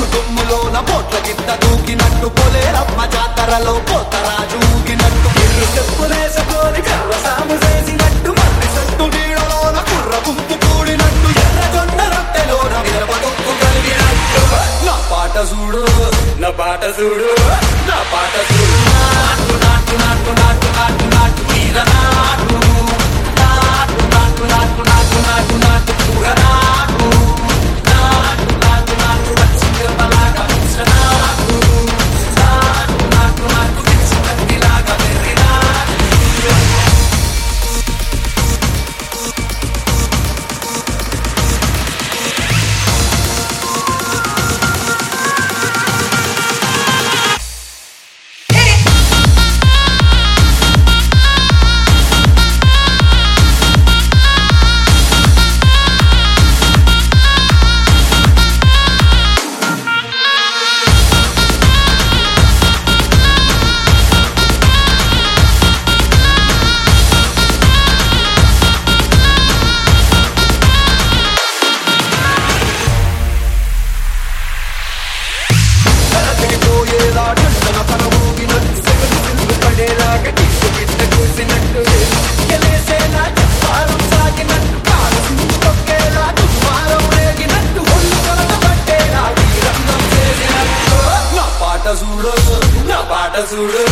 దుమ్ములోన పోట్ల గిట్ట దూకినట్టు పోలేరమ్మ జాతరలో పోతరాజు ఊగినట్టు ఇల్లు చెప్పులేసుకొని కర్ర సాము చేసినట్టు మర్రి సట్టు నీడలోన కుర్ర గుంపు కూడినట్టు ఎర్ర జొన్న రొట్టెలోన మిరపదొక్కు కలిగినట్టు నా పాట చూడు నా పాట చూడు నా పాట చూడు నాటు నాటు నాటు నాటు నాటు నాటు వీర నాటు నాటు నాటు నాటు నాటు నాటు నాటు కూర నాటు నాటు నాటు నాటు పచ్చి మిరపలాగా మిశ్ర నాటు నాటు నాటు నాటు పిచ్చి కత్తిలాగా వెర్రి నాటు తరతికిపోయేలా ఢండన తన ఊగినట్టు సెగలు సిల్లు పడేలాగా కిక్కు గిట్ట కూసినట్టు గెలేసేలా చెప్పారం సాగినట్టు కాలు సింగు తొక్కేలా దుమ్మారం రేగినట్టు ఒళ్ళు కలట పట్టేలా వీరంగం చేసినట్టు నా పాట చూడు నా పాట చూడు